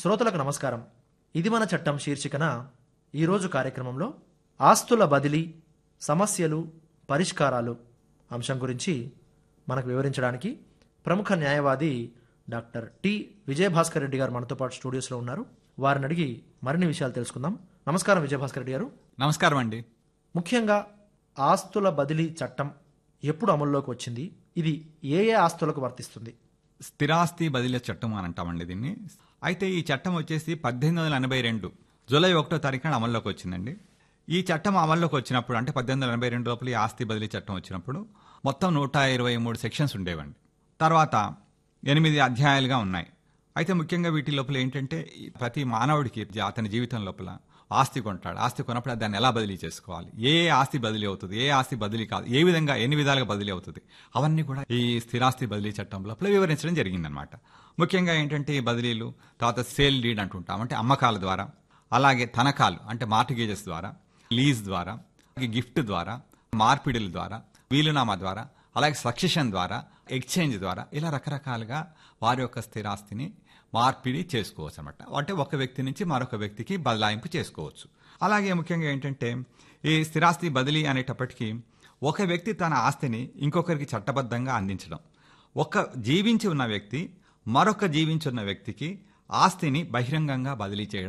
శ్రోతలకు నమస్కారం ఇది మన చట్టం శీర్షికన ఈరోజు కార్యక్రమంలో ఆస్తుల బదిలీ సమస్యలు పరిష్కారాలు అంశం గురించి మనకు వివరించడానికి ప్రముఖ న్యాయవాది డాక్టర్ టి విజయభాస్కర్ రెడ్డి గారు మనతో పాటు స్టూడియోస్లో ఉన్నారు వారిని అడిగి మరిన్ని విషయాలు తెలుసుకుందాం నమస్కారం విజయభాస్కర్ రెడ్డి గారు నమస్కారం అండి ముఖ్యంగా ఆస్తుల బదిలీ చట్టం ఎప్పుడు అమల్లోకి వచ్చింది ఇది ఏ ఏ ఆస్తులకు వర్తిస్తుంది స్థిరాస్తి బదిలీ చట్టం అని అంటామండి దీన్ని అయితే ఈ చట్టం వచ్చేసి పద్దెనిమిది వందల ఎనభై రెండు జూలై ఒకటో తారీఖున అమల్లోకి వచ్చిందండి ఈ చట్టం అమల్లోకి వచ్చినప్పుడు అంటే పద్దెనిమిది వందల ఎనభై రెండు లోపల ఈ ఆస్తి బదిలీ చట్టం వచ్చినప్పుడు మొత్తం నూట ఇరవై మూడు సెక్షన్స్ ఉండేవండి తర్వాత ఎనిమిది అధ్యాయాలుగా ఉన్నాయి అయితే ముఖ్యంగా వీటి లోపల ఏంటంటే ఈ ప్రతి మానవుడికి అతని జీవితం లోపల ఆస్తి కొంటాడు ఆస్తి కొన్నప్పుడు దాన్ని ఎలా బదిలీ చేసుకోవాలి ఏ ఏ ఆస్తి బదిలీ అవుతుంది ఏ ఆస్తి బదిలీ కాదు ఏ విధంగా ఎన్ని విధాలుగా బదిలీ అవుతుంది అవన్నీ కూడా ఈ స్థిరాస్తి బదిలీ చట్టం లోపల వివరించడం జరిగిందనమాట ముఖ్యంగా ఏంటంటే ఈ బదిలీలు తర్వాత సేల్ డీడ్ అంటుంటాం అంటే అమ్మకాల ద్వారా అలాగే తనఖాలు అంటే మార్టిగేజెస్ ద్వారా లీజ్ ద్వారా గిఫ్ట్ ద్వారా మార్పిడిల ద్వారా వీలునామా ద్వారా అలాగే సక్సెషన్ ద్వారా ఎక్స్చేంజ్ ద్వారా ఇలా రకరకాలుగా వారి యొక్క స్థిరాస్తిని మార్పిడి చేసుకోవచ్చు అనమాట అంటే ఒక వ్యక్తి నుంచి మరొక వ్యక్తికి బదలాయింపు చేసుకోవచ్చు అలాగే ముఖ్యంగా ఏంటంటే ఈ స్థిరాస్తి బదిలీ అనేటప్పటికీ ఒక వ్యక్తి తన ఆస్తిని ఇంకొకరికి చట్టబద్ధంగా అందించడం ఒక జీవించి ఉన్న వ్యక్తి మరొక జీవించి ఉన్న వ్యక్తికి ఆస్తిని బహిరంగంగా బదిలీ చేయడం